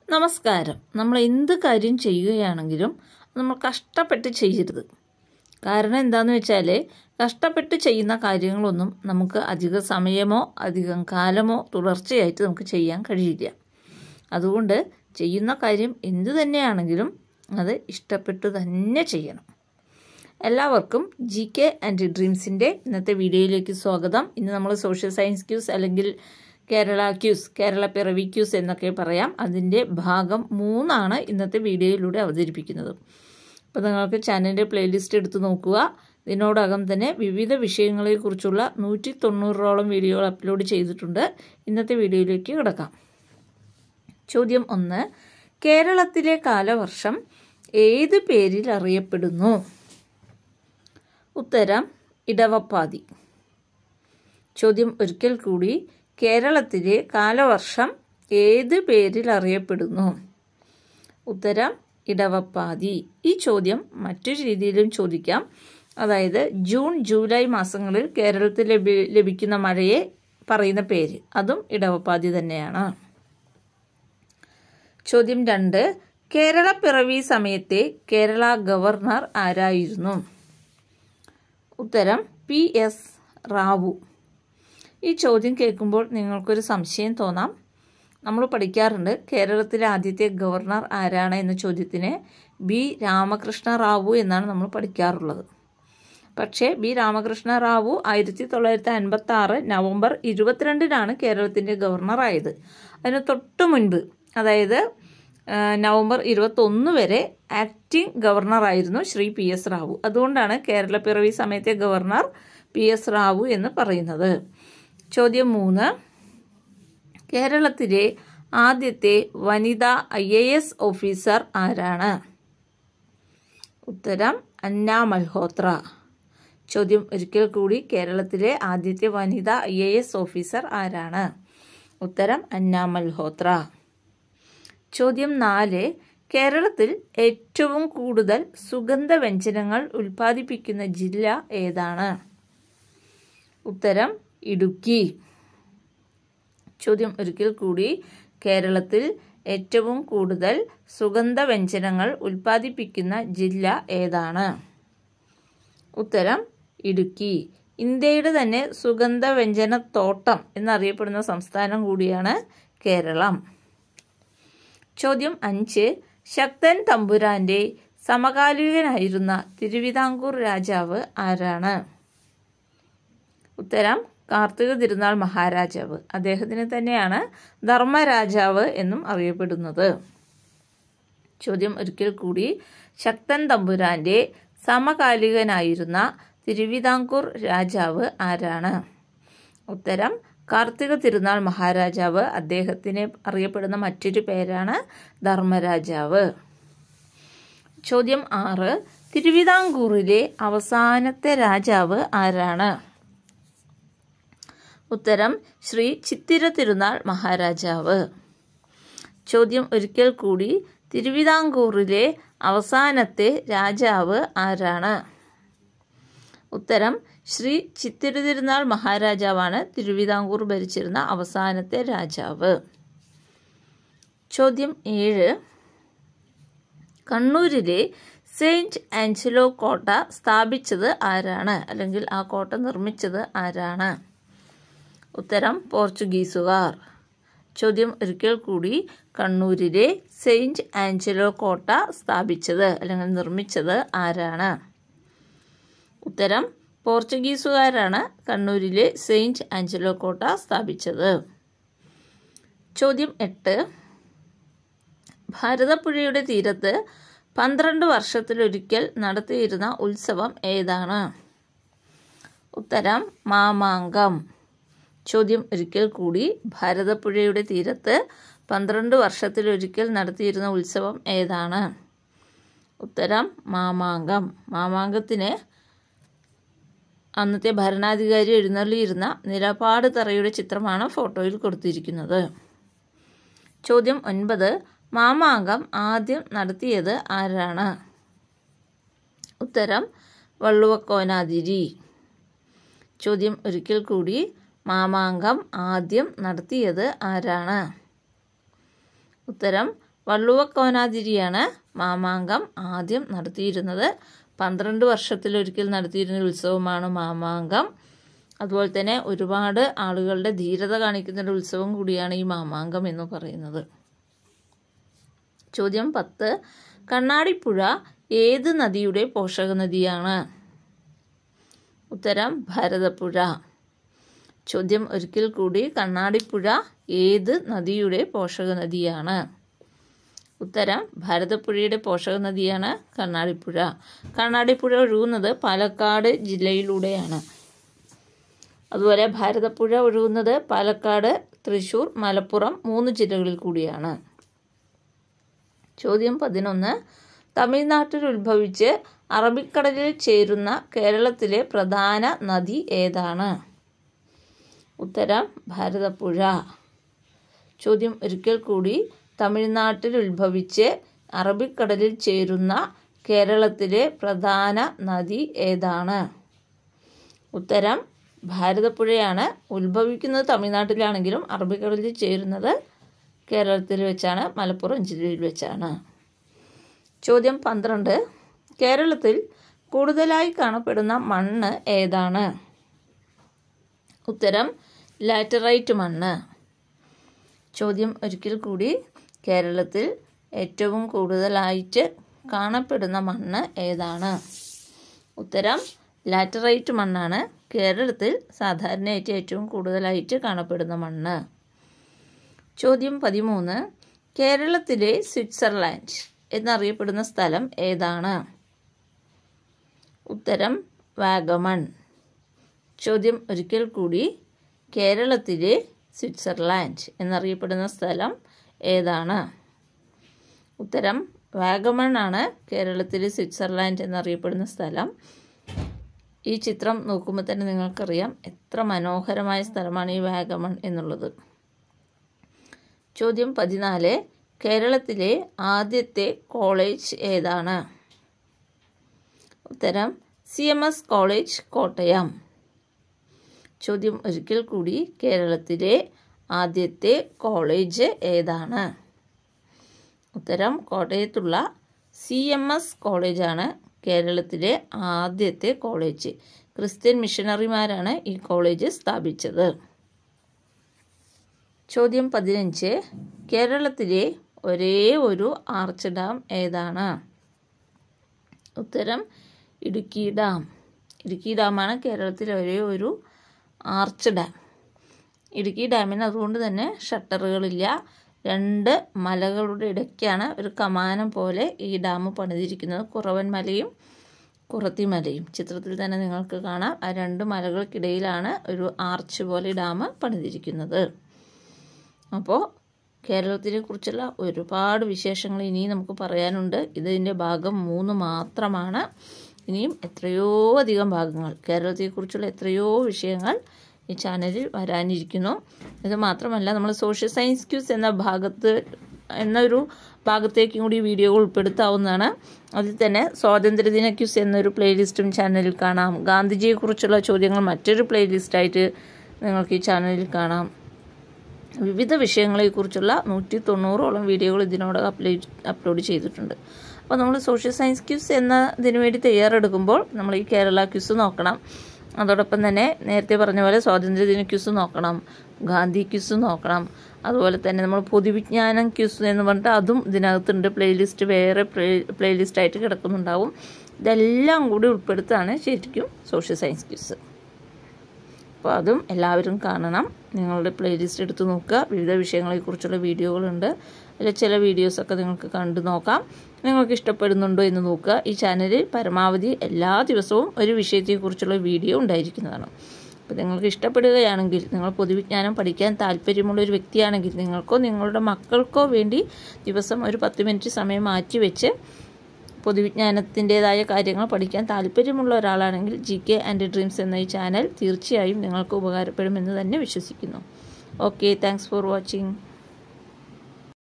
നമസ്കാരം നമ്മൾ എന്ത് കാര്യം ചെയ്യുകയാണെങ്കിലും നമ്മൾ കഷ്ടപ്പെട്ട് ചെയ്യരുത് കാരണം എന്താണെന്ന് വെച്ചാൽ കഷ്ടപ്പെട്ട് ചെയ്യുന്ന കാര്യങ്ങളൊന്നും നമുക്ക് അധിക സമയമോ അധികം കാലമോ തുടർച്ചയായിട്ട് നമുക്ക് ചെയ്യാൻ കഴിയില്ല അതുകൊണ്ട് ചെയ്യുന്ന കാര്യം എന്തു തന്നെയാണെങ്കിലും അത് ഇഷ്ടപ്പെട്ട് തന്നെ ചെയ്യണം എല്ലാവർക്കും ജി കെ ആൻഡ് ഡ്രീംസിൻ്റെ ഇന്നത്തെ വീഡിയോയിലേക്ക് സ്വാഗതം ഇന്ന് നമ്മൾ സോഷ്യൽ സയൻസ് ക്യൂസ് അല്ലെങ്കിൽ കേരള ക്യൂസ് കേരള പിറവി ക്യൂസ് എന്നൊക്കെ പറയാം അതിൻ്റെ ഭാഗം മൂന്നാണ് ഇന്നത്തെ വീഡിയോയിലൂടെ അവതരിപ്പിക്കുന്നത് അപ്പോൾ നിങ്ങൾക്ക് ചാനലിൻ്റെ പ്ലേലിസ്റ്റ് എടുത്ത് നോക്കുക ഇതിനോടകം തന്നെ വിവിധ വിഷയങ്ങളെക്കുറിച്ചുള്ള നൂറ്റി തൊണ്ണൂറോളം വീഡിയോകൾ അപ്ലോഡ് ചെയ്തിട്ടുണ്ട് ഇന്നത്തെ വീഡിയോയിലേക്ക് കിടക്കാം ചോദ്യം ഒന്ന് കേരളത്തിലെ കാലവർഷം ഏത് പേരിൽ അറിയപ്പെടുന്നു ഉത്തരം ഇടവപ്പാതി ചോദ്യം ഒരിക്കൽ കൂടി കേരളത്തിലെ കാലവർഷം ഏത് പേരിൽ അറിയപ്പെടുന്നു ഉത്തരം ഇടവപ്പാതി ഈ ചോദ്യം മറ്റൊരു രീതിയിലും ചോദിക്കാം അതായത് ജൂൺ ജൂലൈ മാസങ്ങളിൽ കേരളത്തിൽ ലഭി ലഭിക്കുന്ന മഴയെ പറയുന്ന പേര് അതും ഇടവപ്പാതി തന്നെയാണ് ചോദ്യം രണ്ട് കേരള പിറവി സമയത്തെ കേരള ഗവർണർ ആരായിരുന്നു ഉത്തരം പി എസ് റാവു ഈ ചോദ്യം കേൾക്കുമ്പോൾ നിങ്ങൾക്കൊരു സംശയം തോന്നാം നമ്മൾ പഠിക്കാറുണ്ട് കേരളത്തിലെ ആദ്യത്തെ ഗവർണർ ആരാണ് എന്ന ചോദ്യത്തിന് ബി രാമകൃഷ്ണ റാവു എന്നാണ് നമ്മൾ പഠിക്കാറുള്ളത് പക്ഷേ ബി രാമകൃഷ്ണ റാവു ആയിരത്തി തൊള്ളായിരത്തി അൻപത്തി ആറ് നവംബർ ഇരുപത്തിരണ്ടിനാണ് കേരളത്തിൻ്റെ ഗവർണറായത് അതിന് തൊട്ട് മുൻപ് അതായത് നവംബർ ഇരുപത്തൊന്ന് വരെ ആക്ടിംഗ് ഗവർണറായിരുന്നു ശ്രീ പി എസ് റാവു അതുകൊണ്ടാണ് കേരള പിറവി സമയത്തെ ഗവർണർ പി എസ് റാവു എന്ന് പറയുന്നത് ചോദ്യം മൂന്ന് കേരളത്തിലെ ആദ്യത്തെ വനിതാ ഐ എ എസ് ഓഫീസർ ആരാണ് ഉത്തരം അന്ന മൽഹോത്ര ചോദ്യം ഒരിക്കൽ കൂടി കേരളത്തിലെ ആദ്യത്തെ വനിതാ ഐ എ എസ് ഓഫീസർ ആരാണ് ഉത്തരം അന്ന മൽഹോത്ര ചോദ്യം നാല് കേരളത്തിൽ ഏറ്റവും കൂടുതൽ സുഗന്ധവ്യഞ്ജനങ്ങൾ ഉൽപ്പാദിപ്പിക്കുന്ന ജില്ല ഏതാണ് ഉത്തരം ഇടുക്കി ചോദ്യം ഒരിക്കൽ കൂടി കേരളത്തിൽ ഏറ്റവും കൂടുതൽ സുഗന്ധവ്യഞ്ജനങ്ങൾ ഉൽപ്പാദിപ്പിക്കുന്ന ജില്ല ഏതാണ് ഉത്തരം ഇടുക്കി ഇന്ത്യയുടെ തന്നെ സുഗന്ധവ്യഞ്ജന തോട്ടം എന്നറിയപ്പെടുന്ന സംസ്ഥാനം കൂടിയാണ് കേരളം ചോദ്യം അഞ്ച് ശക്തൻ തമ്പുരാന്റെ സമകാലികനായിരുന്ന തിരുവിതാംകൂർ രാജാവ് ആരാണ് ഉത്തരം കാർത്തിക തിരുനാൾ മഹാരാജാവ് അദ്ദേഹത്തിന് തന്നെയാണ് ധർമ്മരാജാവ് എന്നും അറിയപ്പെടുന്നത് ചോദ്യം ഒരിക്കൽ കൂടി ശക്തൻ തമ്പുരാന്റെ സമകാലികനായിരുന്ന തിരുവിതാംകൂർ രാജാവ് ആരാണ് ഉത്തരം കാർത്തിക തിരുനാൾ മഹാരാജാവ് അദ്ദേഹത്തിന് അറിയപ്പെടുന്ന മറ്റൊരു പേരാണ് ധർമ്മരാജാവ് ചോദ്യം ആറ് തിരുവിതാംകൂറിലെ അവസാനത്തെ രാജാവ് ആരാണ് ഉത്തരം ശ്രീ ചിത്തിര തിരുനാൾ മഹാരാജാവ് ചോദ്യം ഒരിക്കൽ കൂടി തിരുവിതാംകൂറിലെ അവസാനത്തെ രാജാവ് ആരാണ് ഉത്തരം ശ്രീ ചിത്തിര തിരുനാൾ മഹാരാജാവാണ് തിരുവിതാംകൂർ ഭരിച്ചിരുന്ന അവസാനത്തെ രാജാവ് ചോദ്യം ഏഴ് കണ്ണൂരിലെ സെയിൻറ്റ് ആഞ്ചലോ കോട്ട സ്ഥാപിച്ചത് ആരാണ് അല്ലെങ്കിൽ ആ കോട്ട നിർമ്മിച്ചത് ആരാണ് ഉത്തരം പോർച്ചുഗീസുകാർ ചോദ്യം ഒരിക്കൽ കൂടി കണ്ണൂരിലെ സെയിൻറ്റ് ആഞ്ചലോ കോട്ട സ്ഥാപിച്ചത് അല്ലെങ്കിൽ നിർമ്മിച്ചത് ആരാണ് ഉത്തരം പോർച്ചുഗീസുകാരാണ് കണ്ണൂരിലെ സെയിൻറ്റ് ആഞ്ചലോ കോട്ട സ്ഥാപിച്ചത് ചോദ്യം എട്ട് ഭാരതപ്പുഴയുടെ തീരത്ത് പന്ത്രണ്ട് വർഷത്തിലൊരിക്കൽ നടത്തിയിരുന്ന ഉത്സവം ഏതാണ് ഉത്തരം മാമാങ്കം ചോദ്യം ഒരിക്കൽ കൂടി ഭാരതപ്പുഴയുടെ തീരത്ത് പന്ത്രണ്ട് വർഷത്തിലൊരിക്കൽ നടത്തിയിരുന്ന ഉത്സവം ഏതാണ് ഉത്തരം മാമാങ്കം മാമാങ്കത്തിന് അന്നത്തെ ഭരണാധികാരി എഴുന്നള്ളിയിരുന്ന നിലപാട് തറയുടെ ചിത്രമാണ് ഫോട്ടോയിൽ കൊടുത്തിരിക്കുന്നത് ചോദ്യം ഒൻപത് മാമാങ്കം ആദ്യം നടത്തിയത് ആരാണ് ഉത്തരം വള്ളുവക്കോനാതിരി ചോദ്യം ഒരിക്കൽ കൂടി മാമാങ്കം ആദ്യം നടത്തിയത് ആരാണ് ഉത്തരം വള്ളുവക്കോനാതിരിയാണ് മാമാങ്കം ആദ്യം നടത്തിയിരുന്നത് പന്ത്രണ്ട് വർഷത്തിലൊരിക്കൽ നടത്തിയിരുന്ന ഉത്സവമാണ് മാമാങ്കം അതുപോലെ തന്നെ ഒരുപാട് ആളുകളുടെ ധീരത കാണിക്കുന്ന ഒരു ഉത്സവം കൂടിയാണ് ഈ മാമാങ്കം എന്ന് പറയുന്നത് ചോദ്യം പത്ത് കണ്ണാടിപ്പുഴ ഏത് നദിയുടെ പോഷക നദിയാണ് ഉത്തരം ഭാരതപ്പുഴ ചോദ്യം ഒരിക്കൽ കൂടി കണ്ണാടിപ്പുഴ ഏത് നദിയുടെ പോഷക നദിയാണ് ഉത്തരം ഭാരതപ്പുഴയുടെ പോഷക നദിയാണ് കണ്ണാടിപ്പുഴ കണ്ണാടിപ്പുഴ ഒഴുകുന്നത് പാലക്കാട് ജില്ലയിലൂടെയാണ് അതുപോലെ ഭാരതപ്പുഴ ഒഴുകുന്നത് പാലക്കാട് തൃശൂർ മലപ്പുറം മൂന്ന് ജില്ലകളിൽ കൂടിയാണ് ചോദ്യം പതിനൊന്ന് തമിഴ്നാട്ടിൽ ഉത്ഭവിച്ച് അറബിക്കടലിൽ ചേരുന്ന കേരളത്തിലെ പ്രധാന നദി ഏതാണ് ഉത്തരം ഭാരതപ്പുഴ ചോദ്യം ഒരിക്കൽ കൂടി തമിഴ്നാട്ടിൽ ഉത്ഭവിച്ച് അറബിക്കടലിൽ ചേരുന്ന കേരളത്തിലെ പ്രധാന നദി ഏതാണ് ഉത്തരം ഭാരതപ്പുഴയാണ് ഉത്ഭവിക്കുന്നത് തമിഴ്നാട്ടിലാണെങ്കിലും അറബിക്കടലിൽ ചേരുന്നത് കേരളത്തിൽ വെച്ചാണ് മലപ്പുറം ജില്ലയിൽ വെച്ചാണ് ചോദ്യം പന്ത്രണ്ട് കേരളത്തിൽ കൂടുതലായി കാണപ്പെടുന്ന മണ്ണ് ഏതാണ് ഉത്തരം ലാറ്ററൈറ്റ് മണ്ണ് ചോദ്യം ഒരിക്കൽ കൂടി കേരളത്തിൽ ഏറ്റവും കൂടുതലായിട്ട് കാണപ്പെടുന്ന മണ്ണ് ഏതാണ് ഉത്തരം ലാറ്ററൈറ്റ് മണ്ണാണ് കേരളത്തിൽ സാധാരണയായിട്ട് ഏറ്റവും കൂടുതലായിട്ട് കാണപ്പെടുന്ന മണ്ണ് ചോദ്യം പതിമൂന്ന് കേരളത്തിലെ സ്വിറ്റ്സർലാൻഡ് എന്നറിയപ്പെടുന്ന സ്ഥലം ഏതാണ് ഉത്തരം വാഗമൺ ചോദ്യം ഒരിക്കൽ കൂടി കേരളത്തിലെ സ്വിറ്റ്സർലാൻഡ് എന്നറിയപ്പെടുന്ന സ്ഥലം ഏതാണ് ഉത്തരം വാഗമൺ ആണ് കേരളത്തിലെ സ്വിറ്റ്സർലാൻഡ് എന്നറിയപ്പെടുന്ന സ്ഥലം ഈ ചിത്രം നോക്കുമ്പോൾ തന്നെ നിങ്ങൾക്കറിയാം എത്ര മനോഹരമായ സ്ഥലമാണ് ഈ വാഗമൺ എന്നുള്ളത് ചോദ്യം പതിനാല് കേരളത്തിലെ ആദ്യത്തെ കോളേജ് ഏതാണ് ഉത്തരം C M S college Kottayam ചോദ്യം ഒരിക്കൽ കൂടി കേരളത്തിലെ ആദ്യത്തെ കോളേജ് ഏതാണ് ഉത്തരം കോട്ടയത്തുള്ള സി എം എസ് കോളേജാണ് കേരളത്തിലെ ആദ്യത്തെ കോളേജ് ക്രിസ്ത്യൻ മിഷണറിമാരാണ് ഈ കോളേജ് സ്ഥാപിച്ചത് ചോദ്യം പതിനഞ്ച് കേരളത്തിലെ ഒരേ ഒരു ആർച്ച് ഡാം ഏതാണ് ഉത്തരം ഇടുക്കി ഡാം ഇടുക്കി ഡാമാണ് കേരളത്തിലെ ഒരേ ഒരു ആർച്ച് ഡാം ഇടുക്കി ഡാമിന് അതുകൊണ്ട് തന്നെ ഷട്ടറുകളില്ല രണ്ട് മലകളുടെ ഇടയ്ക്കാണ് ഒരു കമാനം പോലെ ഈ ഡാം പണിതിരിക്കുന്നത് കുറവൻ മലയും കുറത്തിമലയും ചിത്രത്തിൽ തന്നെ നിങ്ങൾക്ക് കാണാം ആ രണ്ട് മലകൾക്കിടയിലാണ് ഒരു ആർച്ച് പോലെ ഡാം പണിതിരിക്കുന്നത് അപ്പോൾ കേരളത്തിനെ കുറിച്ചുള്ള ഒരുപാട് വിശേഷങ്ങൾ ഇനിയും നമുക്ക് പറയാനുണ്ട് ഇതിൻ്റെ ഭാഗം മൂന്ന് മാത്രമാണ് ഇനിയും എത്രയോ അധികം ഭാഗങ്ങൾ കേരളത്തെക്കുറിച്ചുള്ള എത്രയോ വിഷയങ്ങൾ ഈ ചാനലിൽ വരാനിരിക്കുന്നു ഇത് മാത്രമല്ല നമ്മൾ സോഷ്യൽ സയൻസ് ക്യൂസ് എന്ന ഭാഗത്ത് എന്നൊരു ഭാഗത്തേക്കും കൂടി വീഡിയോ ഉൾപ്പെടുത്താവുന്നതാണ് അതിൽ തന്നെ സ്വാതന്ത്ര്യദിന ക്യൂസ് എന്നൊരു പ്ലേലിസ്റ്റും ചാനലിൽ കാണാം ഗാന്ധിജിയെക്കുറിച്ചുള്ള ചോദ്യങ്ങൾ മറ്റൊരു പ്ലേലിസ്റ്റായിട്ട് നിങ്ങൾക്ക് ഈ ചാനലിൽ കാണാം വിവിധ വിഷയങ്ങളെക്കുറിച്ചുള്ള നൂറ്റി തൊണ്ണൂറോളം വീഡിയോകൾ ഇതിനോട് അപ്ലോഡ് അപ്ലോഡ് ചെയ്തിട്ടുണ്ട് അപ്പോൾ നമ്മൾ സോഷ്യൽ സയൻസ് ക്യൂസ് എന്നതിന് വേണ്ടി തയ്യാറെടുക്കുമ്പോൾ നമ്മൾ ഈ കേരള ക്യൂസ് നോക്കണം അതോടൊപ്പം തന്നെ നേരത്തെ പറഞ്ഞ പോലെ സ്വാതന്ത്ര്യദിന ക്യൂസ് നോക്കണം ഗാന്ധി ക്യൂസ് നോക്കണം അതുപോലെ തന്നെ നമ്മൾ പൊതുവിജ്ഞാനം ക്യൂസ് എന്ന് പറഞ്ഞിട്ട് അതും ഇതിനകത്തുണ്ട് പ്ലേലിസ്റ്റ് വേറെ പ്ലേ പ്ലേലിസ്റ്റായിട്ട് കിടക്കുന്നുണ്ടാവും ഇതെല്ലാം കൂടി ഉൾപ്പെടുത്താണ് ശരിക്കും സോഷ്യൽ സയൻസ് ക്യൂസ് അപ്പോൾ അതും എല്ലാവരും കാണണം നിങ്ങളുടെ പ്ലേലിസ്റ്റ് എടുത്ത് നോക്കുക വിവിധ വിഷയങ്ങളെക്കുറിച്ചുള്ള വീഡിയോകളുണ്ട് അതിൽ ചില വീഡിയോസൊക്കെ നിങ്ങൾക്ക് കണ്ടു നോക്കാം നിങ്ങൾക്ക് ഇഷ്ടപ്പെടുന്നുണ്ടോ എന്ന് നോക്കുക ഈ ചാനലിൽ പരമാവധി എല്ലാ ദിവസവും ഒരു വിഷയത്തെക്കുറിച്ചുള്ള വീഡിയോ ഉണ്ടായിരിക്കുന്നതാണ് അപ്പോൾ നിങ്ങൾക്ക് ഇഷ്ടപ്പെടുകയാണെങ്കിൽ നിങ്ങൾ പൊതുവിജ്ഞാനം പഠിക്കാൻ താല്പര്യമുള്ള ഒരു വ്യക്തിയാണെങ്കിൽ നിങ്ങൾക്കോ നിങ്ങളുടെ മക്കൾക്കോ വേണ്ടി ദിവസം ഒരു പത്ത് മിനിറ്റ് സമയം മാറ്റിവെച്ച് പൊതുവിജ്ഞാനത്തിൻ്റെതായ കാര്യങ്ങൾ പഠിക്കാൻ താല്പര്യമുള്ള ഒരാളാണെങ്കിൽ ജി കെ ആൻഡ് ഡ്രീംസ് എന്ന ഈ ചാനൽ തീർച്ചയായും നിങ്ങൾക്ക് ഉപകാരപ്പെടുമെന്ന് തന്നെ വിശ്വസിക്കുന്നു ഓക്കെ താങ്ക്സ് ഫോർ വാച്ചിങ്